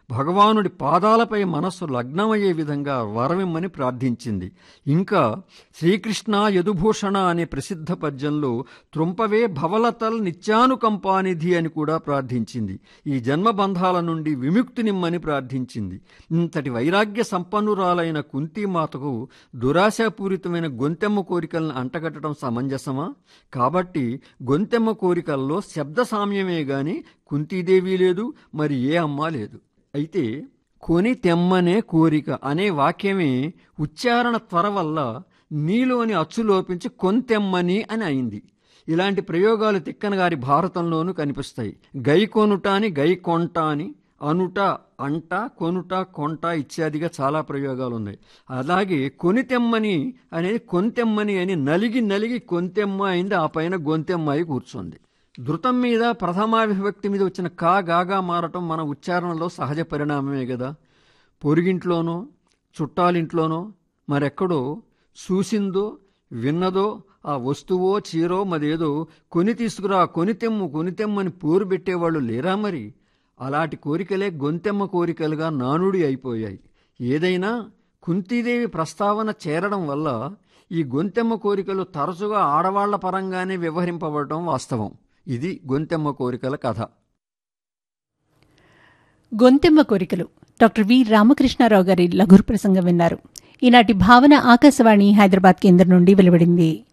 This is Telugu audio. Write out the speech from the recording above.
భగవానుడి పాదాలపై మనస్సు లగ్నమయ్యే విధంగా వరమిమ్మని ప్రార్థించింది ఇంకా శ్రీకృష్ణ యదుభూషణ అనే ప్రసిద్ధ పద్యంలో త్రుంపవే భవలతల్ నిత్యానుకంపానిధి అని కూడా ప్రార్థించింది ఈ జన్మబంధాల నుండి విముక్తినిమ్మని ప్రార్థించింది ఇంతటి వైరాగ్య సంపన్నురాలైన కుంతీమాతకు దురాశాపూరితమైన గొంతెమ్మ కోరికలను అంటగట్టడం సమంజసమా కాబట్టి గొంతెమ్మ కోరికల్లో శబ్ద సామ్యమే గాని కుంతీదేవి లేదు మరి ఏ అమ్మ లేదు అయితే కొని తెమ్మనే కోరిక అనే వాక్యమే ఉచ్చారణ త్వర వల్ల నీలోని అచ్చు లోపించి కొంతెమ్మని అని అయింది ఇలాంటి ప్రయోగాలు తిక్కనగారి భారతంలోనూ కనిపిస్తాయి గై కొనుట అని గై కొంట అని అనుట అంట కొనుట కొంట ఇత్యాదిగా చాలా ప్రయోగాలు ఉన్నాయి అలాగే కొనితెమ్మని అనేది కొంతెమ్మని అని నలిగి నలిగి కొంతెమ్మ అయింది ఆ పైన గొంతెమ్మ అయి కూర్చుంది ధృతం మీద ప్రథమా విభక్తి మీద వచ్చిన కా గాగా మారటం మన ఉచ్చారణలో సహజ పరిణామమే కదా పొరుగింట్లోనో చుట్టాలింట్లోనో మరెక్కడో చూసిందో విన్నదో ఆ వస్తువో చీరో మదేదో కొని తీసుకురా కొనితెమ్ము కొనితెమ్మని పోరు పెట్టేవాళ్ళు లేరా మరి అలాంటి కోరికలే గొంతెమ్మ కోరికలుగా నానుడి అయిపోయాయి ఏదైనా కుంతీదేవి ప్రస్తావన చేరడం వల్ల ఈ గొంతెమ్మ కోరికలు తరచుగా ఆడవాళ్ల పరంగానే వ్యవహరింపబడటం వాస్తవం ఇది గొంతెమ్మ కోరికల కథ గొంతెమ్మ కోరికలు డాక్టర్ వి రామకృష్ణారావు గారి లఘురు ప్రసంగం విన్నారు ఈనాటి భావన ఆకాశవాణి హైదరాబాద్ కేంద్రం నుండి వెలువడింది